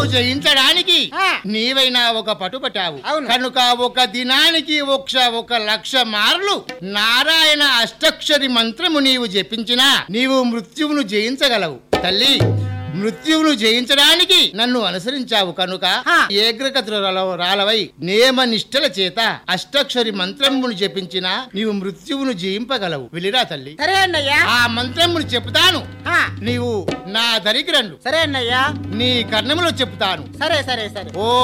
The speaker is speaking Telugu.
జయించడానికి ఆ. నీవైనా ఒక పట్టుపట్టావు అవును. కనుక ఒక దినానికి ఒక ఒక లక్ష మార్లు నారాయణ అష్టక్షరి మంత్రము నీవు జపించినా నీవు మృత్యువును జయించగలవు తల్లి మృత్యువును జయించడానికి నన్ను అనుసరించావు కనుక ఆ. ఏగ్రగతుల రాలవై నియమ నిష్టల చేత అష్టక్షరి మంత్రమును జపించినా నీవు మృత్యువును జయింపగలవు వెళ్ళిరా తల్లి సరే అన్నయ్యా ఆ మంత్రమును చెప్తాను ఆ, నీవు నా దరికి రండు సరే అన్నయ్యా నీ కర్ణములో చెప్తాను సరే సరే సరే ఓ